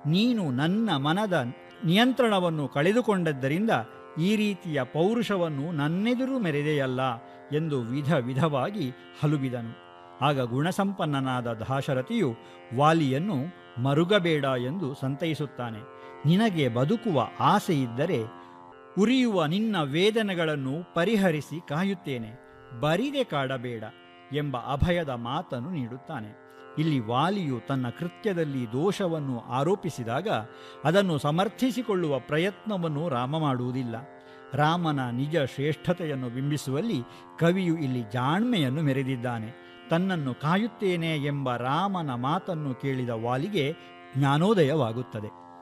ನೀನು ನನ್ನ ಮನದ ನಿಯಂತ್ರಣವನ್ನು ಕಳೆದುಕೊಂಡದ್ದರಿಂದ ಈ ರೀತಿಯ ಪೌರುಷವನ್ನು ನನ್ನೆದುರು ಮೆರೆದೆಯಲ್ಲ ಎಂದು ವಿಧ ವಿಧವಾಗಿ ಹಲುಬಿದನು ಆಗ ಗುಣಸಂಪನ್ನನಾದ ದಾಶರಥಿಯು ವಾಲಿಯನ್ನು ಮರುಗಬೇಡ ಎಂದು ಸಂತೈಸುತ್ತಾನೆ ನಿನಗೆ ಬದುಕುವ ಆಸೆ ಇದ್ದರೆ ಉರಿಯುವ ನಿನ್ನ ವೇದನೆಗಳನ್ನು ಪರಿಹರಿಸಿ ಕಾಯುತ್ತೇನೆ ಬರಿದೆ ಕಾಡಬೇಡ ಎಂಬ ಅಭಯದ ಮಾತನ್ನು ನೀಡುತ್ತಾನೆ ಇಲ್ಲಿ ವಾಲಿಯು ತನ್ನ ಕೃತ್ಯದಲ್ಲಿ ದೋಷವನ್ನು ಆರೋಪಿಸಿದಾಗ ಅದನ್ನು ಸಮರ್ಥಿಸಿಕೊಳ್ಳುವ ಪ್ರಯತ್ನವನ್ನು ರಾಮ ಮಾಡುವುದಿಲ್ಲ ರಾಮನ ನಿಜ ಶ್ರೇಷ್ಠತೆಯನ್ನು ಬಿಂಬಿಸುವಲ್ಲಿ ಕವಿಯು ಇಲ್ಲಿ ಜಾಣ್ಮೆಯನ್ನು ಮೆರೆದಿದ್ದಾನೆ ತನ್ನನ್ನು ಕಾಯುತ್ತೇನೆ ಎಂಬ ರಾಮನ ಮಾತನ್ನು ಕೇಳಿದ ವಾಲಿಗೆ ಜ್ಞಾನೋದಯವಾಗುತ್ತದೆ